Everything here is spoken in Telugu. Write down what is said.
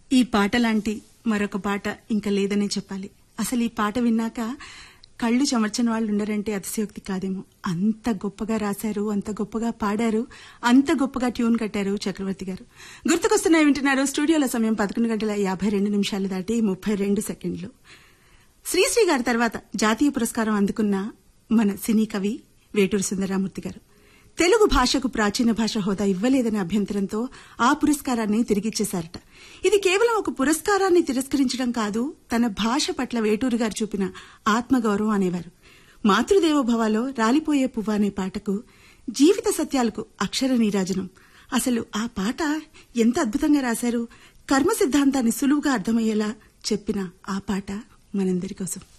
ఈ పాట లాంటి మరొక పాట ఇంకా లేదనే చెప్పాలి అసలు ఈ పాట విన్నాక కళ్ళు చెమర్చని వాళ్ళు ఉండరంటే అతిశయోక్తి కాదేమో అంత గొప్పగా రాశారు అంత గొప్పగా పాడారు అంత గొప్పగా ట్యూన్ కట్టారు చక్రవర్తి గారు గుర్తుకొస్తున్నాయి వింటున్నారు స్టూడియోలో సమయం పదకొండు గంటల యాభై రెండు నిమిషాలు దాటి ముప్పై రెండు సెకండ్లు శ్రీశ్రీ గారి తర్వాత జాతీయ పురస్కారం అందుకున్న మన సినీ కవి వేటూరు సుందరరామూర్తి గారు తెలుగు భాషకు ప్రాచీన భాష హోదా ఇవ్వలేదనే అభ్యంతరంతో ఆ పురస్కారాన్ని తిరిగిచ్చేశారట ఇది కేవలం ఒక పురస్కారాన్ని తిరస్కరించడం కాదు తన భాష పట్ల వేటూరు గారు చూపిన ఆత్మగౌరవం అనేవారు మాతృదేవోభవలో రాలిపోయే పువ్వు అనే పాటకు జీవిత సత్యాలకు అక్షర నీరాజనం అసలు ఆ పాట ఎంత అద్భుతంగా రాశారు కర్మ సిద్ధాంతాన్ని సులువుగా అర్థమయ్యేలా చెప్పిన ఆ పాట మనందరి కోసం